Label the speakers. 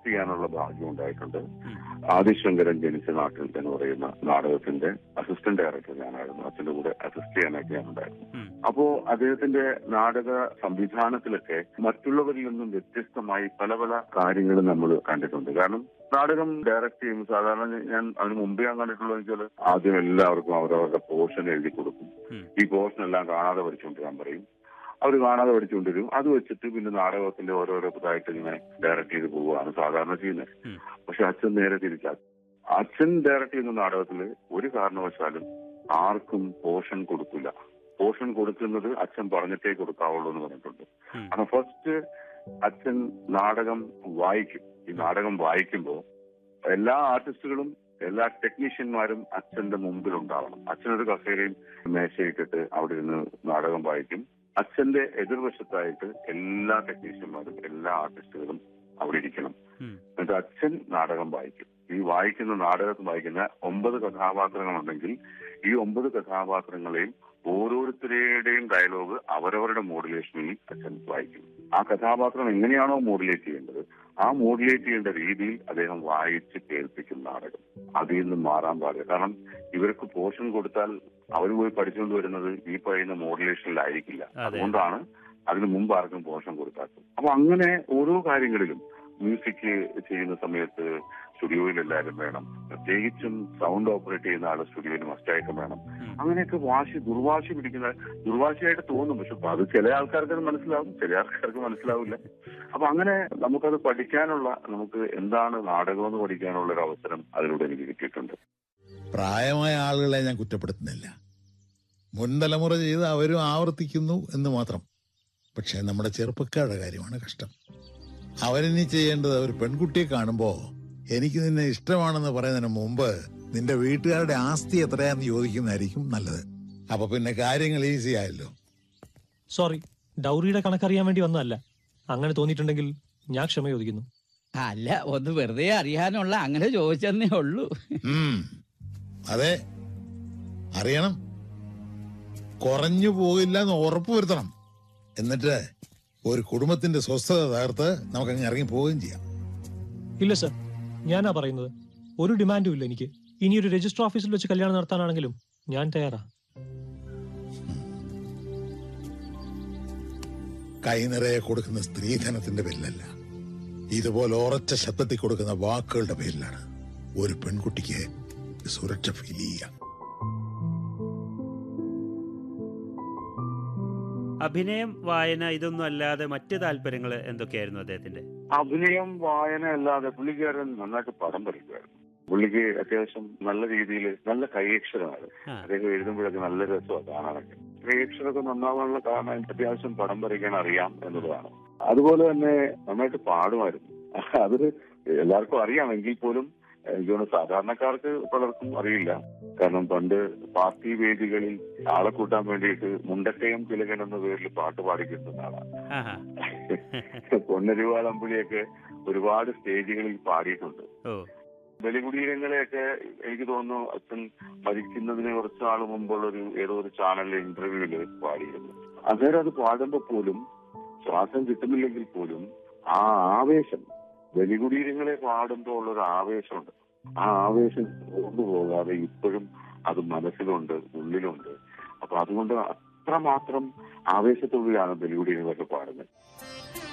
Speaker 1: Assist ചെയ്യാനുള്ള ഭാഗ്യം ഉണ്ടായിട്ടുണ്ട് ആദിശങ്കരൻ ജനിച്ച നാട്ടിൽ എന്ന് പറയുന്ന നാടകത്തിന്റെ അസിസ്റ്റന്റ് ഡയറക്ടർ ഞാനായിരുന്നു അച്ഛന്റെ കൂടെ അസിസ്റ്റ് ചെയ്യാനായിട്ട് ഞാൻ ഉണ്ടായിരുന്നു
Speaker 2: ഉം.
Speaker 1: അപ്പോ അദ്ദേഹത്തിന്റെ നാടക സംവിധാനത്തിലൊക്കെ മറ്റുള്ളവരിൽ നിന്നും വ്യത്യസ്തമായി പല പല കാര്യങ്ങൾ നമ്മൾ കണ്ടിട്ടുണ്ട് കാരണം നാടകം ഡയറക്ട് ചെയ്യുമ്പോൾ സാധാരണ ഞാൻ അതിന് മുമ്പേ ഞാൻ കണ്ടിട്ടുള്ളത് വെച്ചാൽ ആദ്യം എല്ലാവർക്കും അവരവരുടെ പോർഷൻ എഴുതി കൊടുക്കും
Speaker 2: ഉം.
Speaker 1: ഈ പോർഷൻ എല്ലാം കാണാതെ പഠിച്ചുകൊണ്ടിരാൻ പറയും അവർ കാണാതെ പഠിച്ചുകൊണ്ടിരും അത് വെച്ചിട്ട് പിന്നെ നാടകത്തിന്റെ ഓരോരോ ഇതായിട്ട് ഇങ്ങനെ ഡയറക്ട് ചെയ്ത് പോവുകയാണ് സാധാരണ ചെയ്യുന്നത്
Speaker 2: ഉം.
Speaker 1: പക്ഷെ അച്ഛൻ നേരെ തിരിച്ചാ അച്ഛൻ ഡയറക്ട് ചെയ്യുന്ന നാടകത്തിൽ ഒരു കാരണവശാലും ആർക്കും പോർഷൻ കൊടുക്കില്ല പോർഷൻ കൊടുക്കുന്നത് അച്ഛൻ പറഞ്ഞിട്ടേ കൊടുക്കാവുള്ളൂ എന്ന് പറഞ്ഞിട്ടുണ്ട്
Speaker 2: ഉം.
Speaker 1: കാരണം ഫസ്റ്റ് അച്ഛൻ നാടകം വായിക്കും ഈ നാടകം വായിക്കുമ്പോൾ എല്ലാ ആർട്ടിസ്റ്റുകളും എല്ലാ ടെക്നീഷ്യന്മാരും അച്ഛന്റെ മുമ്പിൽ ഉണ്ടാവണം അച്ഛനൊരു കസേരയും മേശയിട്ടിട്ട് അവിടെ ഇരുന്ന് നാടകം വായിക്കും അച്ഛന്റെ എതിർവശത്തായിട്ട് എല്ലാ ടെക്നീഷ്യന്മാരും എല്ലാ ആർട്ടിസ്റ്റുകളും അവിടെ ഇരിക്കണം
Speaker 2: ഉം.
Speaker 1: എന്നിട്ട് അച്ഛൻ നാടകം വായിക്കും ഈ വായിക്കുന്ന നാടകത്തിൽ വായിക്കുന്ന ഒമ്പത് കഥാപാത്രങ്ങളുണ്ടെങ്കിൽ ഈ ഒമ്പത് കഥാപാത്രങ്ങളെയും ഓരോരുത്തരുടെയും ഡയലോഗ് അവരവരുടെ മോഡുലേഷനിൽ അച്ഛൻ വായിക്കും ആ കഥാപാത്രം എങ്ങനെയാണോ മോഡുലേറ്റ് ചെയ്യേണ്ടത് ആ മോഡുലേറ്റ് ചെയ്യേണ്ട രീതിയിൽ അദ്ദേഹം വായിച്ച് കേൾപ്പിക്കും നാടകം അതിൽ നിന്ന് മാറാൻ പാടില്ല കാരണം ഇവർക്ക് പോർഷൻ കൊടുത്താൽ അവർ പോയി പഠിച്ചുകൊണ്ട് വരുന്നത് ഈ പറയുന്ന മോഡുലേഷനിലായിരിക്കില്ല
Speaker 2: അതെ.
Speaker 1: അതുകൊണ്ടാണ് അതിന് മുമ്പ് ആർക്കും പോർഷൻ കൊടുക്കാത്തത് അപ്പൊ അങ്ങനെ ഓരോ കാര്യങ്ങളിലും മ്യൂസിക് ചെയ്യുന്ന സമയത്ത് സ്റ്റുഡിയോയിൽ എല്ലാവരും വേണം പ്രത്യേകിച്ചും സൗണ്ട് ഓപ്പറേറ്റ് ചെയ്യുന്ന ആള് സ്റ്റുഡിയോയിൽ മസ്റ്റായിട്ടും വേണം
Speaker 2: ഉം.
Speaker 1: അങ്ങനെയൊക്കെ വാശി ദുർവാശി പിടിക്കുന്ന ദുർവാശിയായിട്ട് തോന്നും പക്ഷെ അത് ചില ആൾക്കാർക്ക് അത് മനസ്സിലാവും ചില ആൾക്കാർക്ക് മനസ്സിലാവില്ല അപ്പൊ അങ്ങനെ നമുക്കത് പഠിക്കാനുള്ള നമുക്ക് എന്താണ് നാടകം എന്ന് പഠിക്കാനുള്ള ഒരു അവസരം അതിലൂടെ എനിക്ക് കിട്ടിയിട്ടുണ്ട്
Speaker 3: പ്രായമായ ആളുകളെ ഞാൻ കുറ്റപ്പെടുത്തുന്നില്ല മുൻ തലമുറ ചെയ്ത് അവരും ആവർത്തിക്കുന്നു എന്ന് മാത്രം പക്ഷെ നമ്മുടെ ചെറുപ്പക്കാരുടെ കാര്യമാണ് കഷ്ടം അവരിനി ചെയ്യേണ്ടത് ഒരു പെൺകുട്ടിയെ കാണുമ്പോ എനിക്ക് നിന്നെ ഇഷ്ടമാണെന്ന് പറയുന്നതിന് മുമ്പ് നിന്റെ വീട്ടുകാരുടെ ആസ്തി എത്രയാന്ന് ചോദിക്കുന്നതായിരിക്കും നല്ലത് അപ്പൊ പിന്നെ കാര്യങ്ങൾ ഈസി ആയല്ലോ
Speaker 4: സോറി ഡൗറിയുടെ കണക്കറിയാൻ വേണ്ടി വന്നതല്ല അങ്ങനെ തോന്നിയിട്ടുണ്ടെങ്കിൽ ഞാൻ ക്ഷമ ചോദിക്കുന്നു
Speaker 5: അല്ല ഒന്ന് വെറുതെ അറിയാനുള്ള അങ്ങനെ ചോദിച്ചെന്നേ ഉള്ളൂ
Speaker 3: ഉം. അതെ അറിയണം കുറഞ്ഞു പോകില്ല എന്ന് ഉറപ്പുവരുത്തണം എന്നിട്ട് ഒരു കുടുംബത്തിന്റെ സ്വസ്ഥത തകർത്ത് നമുക്കങ്ങ് ഇറങ്ങി പോവുകയും ചെയ്യാം
Speaker 4: ഇല്ല സർ ഞാനാ പറയുന്നത് ഒരു ഡിമാൻഡും ഇല്ല എനിക്ക് ഇനി ഒരു രജിസ്റ്റർ ഓഫീസിൽ വെച്ച് കല്യാണം നടത്താനാണെങ്കിലും ഞാൻ തയ്യാറാ
Speaker 3: കൈ നിറയെ കൊടുക്കുന്ന സ്ത്രീധനത്തിന്റെ പേരിലല്ല ഇതുപോലെ ഉറച്ച ശബ്ദത്തിൽ കൊടുക്കുന്ന വാക്കുകളുടെ പേരിലാണ് ഒരു പെൺകുട്ടിക്ക് സുരക്ഷ ഫീൽ ചെയ്യുക
Speaker 2: അഭിനയം വായന ഇതൊന്നും അല്ലാതെ മറ്റ് താല്പര്യങ്ങൾ എന്തൊക്കെയായിരുന്നു അദ്ദേഹത്തിന്റെ
Speaker 1: അഭിനയം വായന അല്ലാതെ പുള്ളിക്കാരൻ നന്നായിട്ട് പടം വരയ്ക്കുമായിരുന്നു പുള്ളിക്ക് അത്യാവശ്യം നല്ല രീതിയിൽ നല്ല കൈയക്ഷരമാണ്
Speaker 2: ആ.
Speaker 1: അദ്ദേഹം എഴുതുമ്പോഴൊക്കെ നല്ല രസമാണ് കാണാനൊക്കെ കൈയക്ഷരമൊക്കെ നന്നാവാനുള്ള കാരണം എനിക്ക് അത്യാവശ്യം പടം വരയ്ക്കാൻ അറിയാം എന്നുള്ളതാണ് അതുപോലെ തന്നെ നന്നായിട്ട് പാടുമായിരുന്നു അത് എല്ലാവർക്കും അറിയാം എങ്കിൽ പോലും എനിക്ക് തോന്നുന്നു സാധാരണക്കാർക്ക് പലർക്കും അറിയില്ല കാരണം പണ്ട് പാർട്ടി വേദികളിൽ ആളെ കൂട്ടാൻ വേണ്ടിയിട്ട് മുണ്ടക്കയം തിലകൻ എന്ന പേരിൽ പാട്ട് പാടിക്കിട്ടുന്ന ആളാണ്
Speaker 2: ആഹാ
Speaker 1: പൊന്നരുവാളമ്പുളിയൊക്കെ ഒരുപാട് സ്റ്റേജുകളിൽ പാടിയിട്ടുണ്ട്
Speaker 2: ഓ
Speaker 1: ബലികുടീരങ്ങളെയൊക്കെ എനിക്ക് തോന്നുന്നു അച്ഛൻ മരിക്കുന്നതിന് കുറച്ച് നാൾ മുമ്പുള്ള ഒരു ഏതോ ഒരു ചാനലിലെ ഇന്റർവ്യൂവില് പാടിയിരുന്നു അന്നേരം അത് പാടുമ്പോ പോലും ശ്വാസം കിട്ടുന്നില്ലെങ്കിൽ പോലും ആ ആവേശം ബലികുടീരങ്ങളെ പാടുമ്പോൾ ഉള്ള ഒരു ആവേശമുണ്ട് ആ ആവേശം കൊണ്ടുപോകാതെ ഇപ്പോഴും അത് മനസ്സിലുണ്ട് ഉള്ളിലുണ്ട് അപ്പൊ അതുകൊണ്ട് അത്രമാത്രം ആവേശത്തോടെയാണ് ബലികുടീരങ്ങളൊക്കെ പാടുന്നത്